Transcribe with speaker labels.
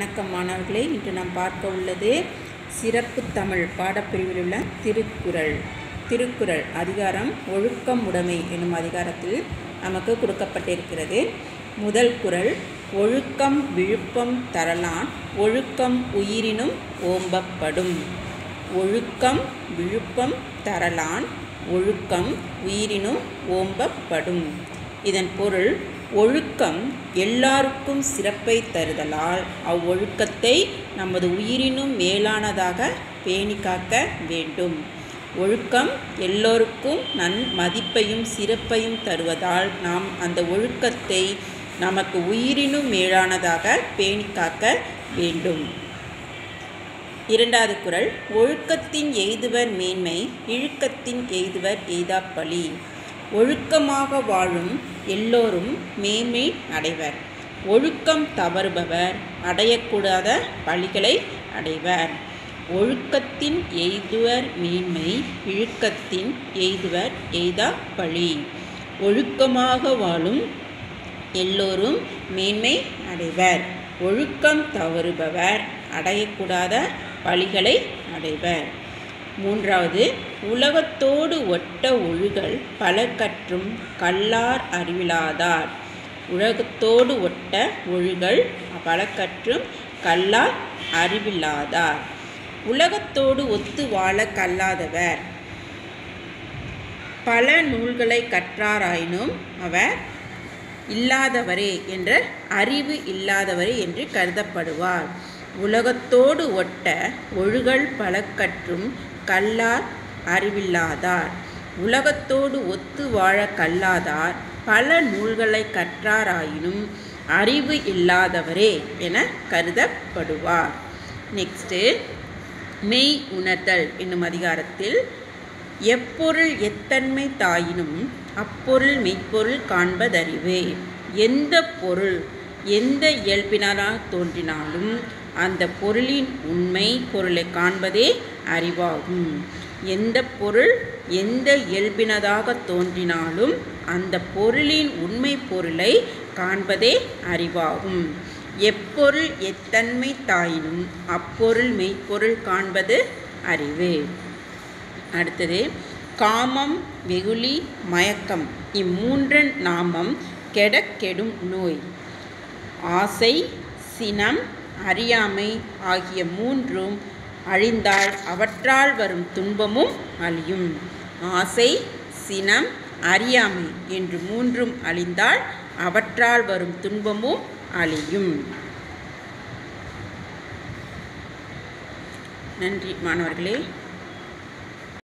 Speaker 1: வணக்கம் மாணவர்களே இன்று நாம் பார்க்க உள்ளது சிறப்பு தமிழ் பாடப்பிரிவில் உள்ள திருக்குறள் திருக்குறள் அதிகாரம் ஒழுக்கம் உடைமை என்னும் அதிகாரத்தில் நமக்கு கொடுக்கப்பட்டிருக்கிறது முதல் குறள் ஒழுக்கம் விழுப்பம் தரலான் ஒழுக்கம் உயிரினும் ஓம்பப்படும் ஒழுக்கம் விழுப்பம் தரலான் ஒழுக்கம் உயிரினும் ஓம்பப்படும் இதன் பொருள் ஒழுக்கம் எல்லாருக்கும் சிறப்பை தருதலால் அவ்வொழுக்கத்தை நமது உயிரினும் மேலானதாக பேணி காக்க வேண்டும் ஒழுக்கம் எல்லோருக்கும் நன் மதிப்பையும் சிறப்பையும் தருவதால் நாம் அந்த ஒழுக்கத்தை நமக்கு உயிரினும் மேலானதாக பேணி காக்க வேண்டும் இரண்டாவது குறள் ஒழுக்கத்தின் எய்துவர் மேன்மை இழுக்கத்தின் எய்துவர் எய்தாப்பழி ஒழுக்கமாக வாழும் எல்லோரும் மேன்மை அடைவர் ஒழுக்கம் தவறுபவர் அடையக்கூடாத பழிகளை அடைவர் ஒழுக்கத்தின் எய்துவர் மேன்மை இழுக்கத்தின் எய்துவர் எய்தா பழி ஒழுக்கமாக வாழும் எல்லோரும் மேன்மை அடைவர் ஒழுக்கம் தவறுபவர் அடையக்கூடாத பழிகளை அடைவர் மூன்றாவது உலகத்தோடு ஒட்ட ஒழுகல் பல கற்றும் கல்லார் அறிவிலாதார் உலகத்தோடு ஒட்ட ஒழுகல் பல கற்றும் கல்லார் அறிவில்லாதார் உலகத்தோடு ஒத்து வாழ கல்லாதவர் பல நூல்களை கற்றாராயினும் அவர் இல்லாதவரே என்ற அறிவு இல்லாதவரே என்று கருதப்படுவார் உலகத்தோடு ஒட்ட ஒழுகல் பல கற்றும் கல்லார் அறிவில்லாதார் உலகத்தோடு ஒத்து வாழ கல்லாதார் பல நூல்களை கற்றாராயினும் அறிவு இல்லாதவரே என கருதப்படுவார் நெக்ஸ்ட்டு மெய் உணர்தல் என்னும் அதிகாரத்தில் எப்பொருள் எத்தன்மை தாயினும் அப்பொருள் மெய்ப்பொருள் காண்பதறிவே எந்த பொருள் எந்த இயல்பினராக தோன்றினாலும் அந்த பொருளின் உண்மை பொருளை காண்பதே அறிவாகும் எந்த பொருள் எந்த இயல்பினதாக தோன்றினாலும் அந்த பொருளின் உண்மை பொருளை காண்பதே அறிவாகும் எப்பொருள் எத்தன்மை தாயினும் அப்பொருள் மெய்ப்பொருள் காண்பது அறிவு அடுத்தது காமம் வெகுளி மயக்கம் இம்மூன்றன் நாமம் கெடக்கெடும் நோய் ஆசை சினம் அறியாமை ஆகிய மூன்றும் அழிந்தால் அவற்றால் வரும் துன்பமும் அழியும் ஆசை சினம் அறியாமை என்று மூன்றும் அழிந்தால் அவற்றால் வரும் துன்பமும் அழியும் நன்றி மாணவர்களே